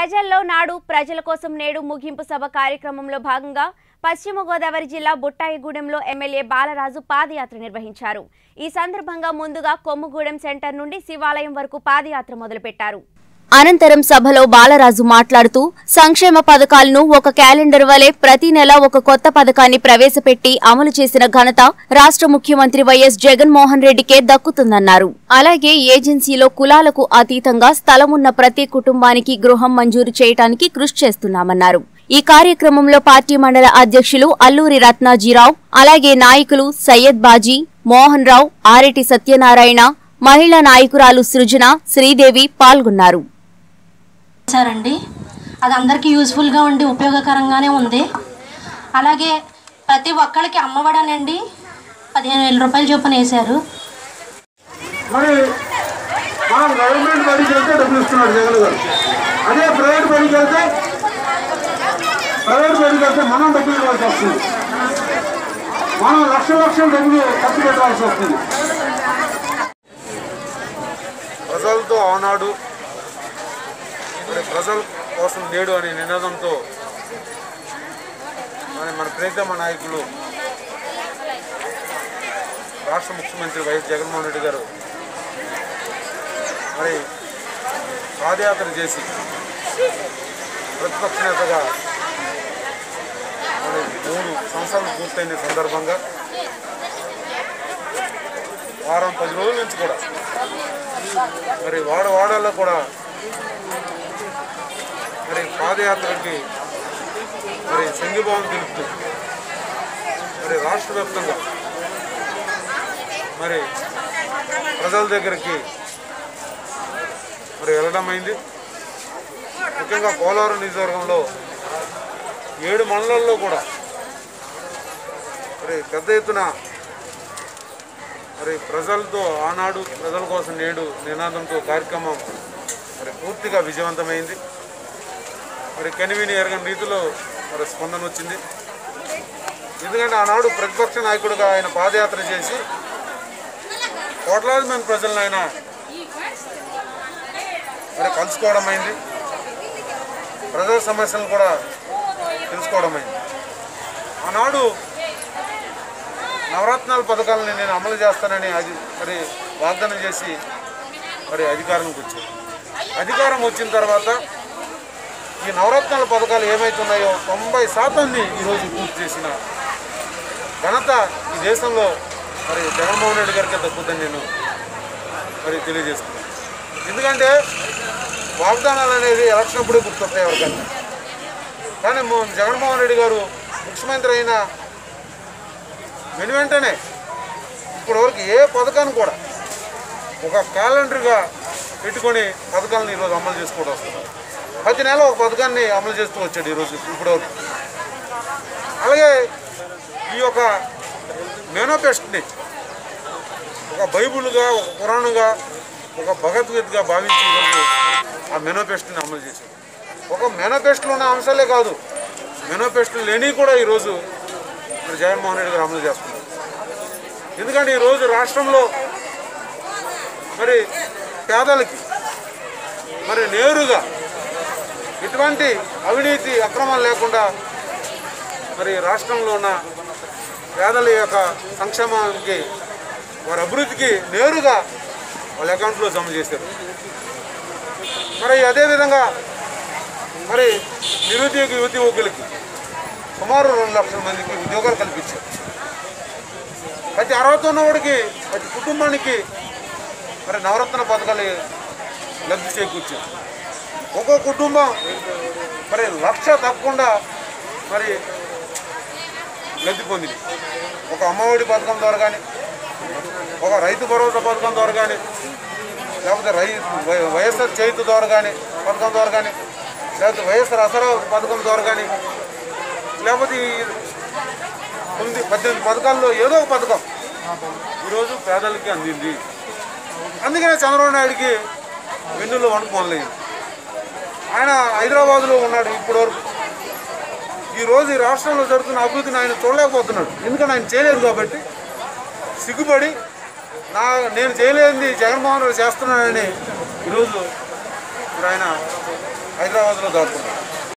ప్రజల్లో నాడు ప్రజల కోసం నేడు ముగింపు సభ కార్యక్రమంలో భాగంగా పశ్చిమ గోదావరి జిల్లా బుట్టాయిగూడెంలో ఎమ్మెల్యే బాలరాజు పాదయాత్ర నిర్వహించారు ఈ సందర్భంగా ముందుగా కొమ్ముగూడెం సెంటర్ నుండి శివాలయం వరకు పాదయాత్ర మొదలుపెట్టారు అనంతరం సభలో బాలరాజు మాట్లాడుతూ సంక్షేమ పథకాలను ఒక క్యాలెండర్ వలె ప్రతి నెల ఒక కొత్త పథకాన్ని ప్రవేశపెట్టి అమలు చేసిన ఘనత రాష్ట్ర ముఖ్యమంత్రి వైఎస్ జగన్మోహన్ రెడ్డికే దక్కుతుందన్నారు అలాగే ఏజెన్సీలో కులాలకు అతీతంగా స్థలమున్న ప్రతి కుటుంబానికి గృహం మంజూరు చేయడానికి కృషి చేస్తున్నామన్నారు ఈ కార్యక్రమంలో పార్టీ మండల అధ్యక్షులు అల్లూరి రత్నాజీరావు అలాగే నాయకులు సయ్యద్ బాజీ మోహన్ రావు ఆరెటి సత్యనారాయణ మహిళా నాయకురాలు సృజన శ్రీదేవి పాల్గొన్నారు ఇచ్చారండి అది అందరికీ యూజ్ఫుల్గా ఉండి ఉపయోగకరంగానే ఉంది అలాగే ప్రతి ఒక్కరికి అమ్మఒడనండి పదిహేను వేల రూపాయలు చొప్పున వేశారు మరి మనం గవర్నమెంట్ బడికి వెళ్తే డబ్బులు ఇస్తున్నాడు జగన్ గారు అదే ప్రైవేట్ బడికి వెళ్తే ప్రైవేట్ బడికి వెళ్తే మనం డబ్బులు ఇవ్వాల్సి వస్తుంది మనం లక్ష లక్షల డబ్బులు ఖర్చు పెట్టాల్సి వస్తుంది ప్రజలతో ఆనాడు మరి ప్రజల కోసం నేడు అనే నినాదంతో మరి మన ప్రియతమ నాయకులు రాష్ట్ర ముఖ్యమంత్రి వైఎస్ జగన్మోహన్ రెడ్డి గారు మరి పాదయాత్ర చేసి ప్రతిపక్ష నేతగా మరి మూడు సంవత్సరాలు పూర్తయిన సందర్భంగా వారం పది రోజుల నుంచి కూడా మరి వాడ వాడల్లో కూడా మరి పాదయాత్రకి మరి సంఘీభావం తెలుపుతూ మరి రాష్ట్ర వ్యాప్తంగా మరి ప్రజల దగ్గరికి మరి వెళ్ళడం అయింది ముఖ్యంగా పోలవరం నియోజకవర్గంలో ఏడు మండలాల్లో కూడా మరి పెద్ద ఎత్తున మరి ప్రజలతో ఆనాడు ప్రజల కోసం నేడు నినాదంతో కార్యక్రమం మరి పూర్తిగా విజయవంతమైంది మరి కనివిని ఎరగని రీతిలో మరి స్పందన వచ్చింది ఎందుకంటే ఆనాడు ప్రతిపక్ష నాయకుడిగా ఆయన పాదయాత్ర చేసి కోట్లాది మంది ప్రజలను ఆయన మరి కలుసుకోవడం అయింది ప్రజల సమస్యలను కూడా తెలుసుకోవడం అయింది ఆనాడు నవరత్నాల పథకాలని నేను అమలు చేస్తానని అది మరి వాగ్దానం చేసి మరి అధికారంకి వచ్చారు అధికారం వచ్చిన తర్వాత ఈ నవరత్నాల పథకాలు ఏమైతున్నాయో తొంభై శాతాన్ని ఈరోజు పూర్తి చేసిన ఘనత ఈ దేశంలో మరి జగన్మోహన్ రెడ్డి గారికి దక్కుతుందని నేను మరి తెలియజేస్తున్నాను ఎందుకంటే వాగ్దానాలు అనేది ఎలక్షన్ అప్పుడే గుర్తొస్తాయి ఎవరికన్నా కానీ మో- జగన్మోహన్ రెడ్డి గారు ముఖ్యమంత్రి అయిన వెను వెంటనే ఇప్పటివరకు ఏ పథకాన్ని కూడా ఒక క్యాలెండర్గా పెట్టుకొని పథకాలను ఈరోజు అమలు చేసుకోవడం వస్తున్నారు ప్రతి నెల ఒక పథకాన్ని అమలు చేస్తూ వచ్చాడు ఈరోజు ఇప్పటివరకు అలాగే ఈ యొక్క మేనోఫెస్ట్ని ఒక బైబుల్గా ఒక పురాణంగా ఒక భగవద్గీతగా భావించి ఈరోజు ఆ మేనోఫెస్ట్ని అమలు చేశాడు ఒక మేనోఫెస్ట్లో ఉన్న అంశాలే కాదు మేనోఫెస్ట్లు లేని కూడా ఈరోజు మరి జగన్మోహన్ రెడ్డి గారు అమలు చేస్తున్నారు ఎందుకంటే ఈరోజు రాష్ట్రంలో మరి పేదలకి మరి నేరుగా ఎటువంటి అవినీతి అక్రమాలు లేకుండా మరి రాష్ట్రంలో ఉన్న పేదల యొక్క సంక్షేమానికి వారి అభివృద్ధికి నేరుగా వాళ్ళ అకౌంట్లో జమ చేశారు మరి అదేవిధంగా మరి నిరుద్యోగ యువతి యువకులకి సుమారు రెండు లక్షల మందికి ఉద్యోగాలు కల్పించారు ప్రతి అర్హత ఉన్నవాడికి ప్రతి కుటుంబానికి మరి నవరత్న పథకాలు లబ్ధి చేకూర్చారు ఒక్కో కుటుంబం మరి లక్ష తప్పకుండా మరి లబ్ధి పొందింది ఒక అమ్మఒడి పథకం ద్వారా కానీ ఒక రైతు భరోసా పథకం ద్వారా కానీ లేకపోతే రై వై- వైఎస్ఆర్ చేతి ద్వారా కానీ పథకం ద్వారా కానీ లేకపోతే వైఎస్ఆర్ అసరా పథకం ద్వారా కానీ లేకపోతే ఈ తొమ్మిది పద్దెనిమిది పథకాల్లో ఏదో ఒక పథకం ఈరోజు పేదలకి అందింది అందుకనే చంద్రబాబు నాయుడికి వెన్నులో వణుకు మొదలైంది ఆయన హైదరాబాద్లో ఉన్నాడు ఇప్పటివరకు ఈరోజు ఈ రాష్ట్రంలో జరుగుతున్న అభివృద్ధిని ఆయన చూడలేకపోతున్నాడు ఎందుకంటే ఆయన చేయలేదు కాబట్టి సిగ్గుపడి నా నేను చేయలేనిది జగన్మోహన్ రెడ్డి చేస్తున్నానని ఈరోజు మరి ఆయన హైదరాబాద్లో దాక్కున్నారు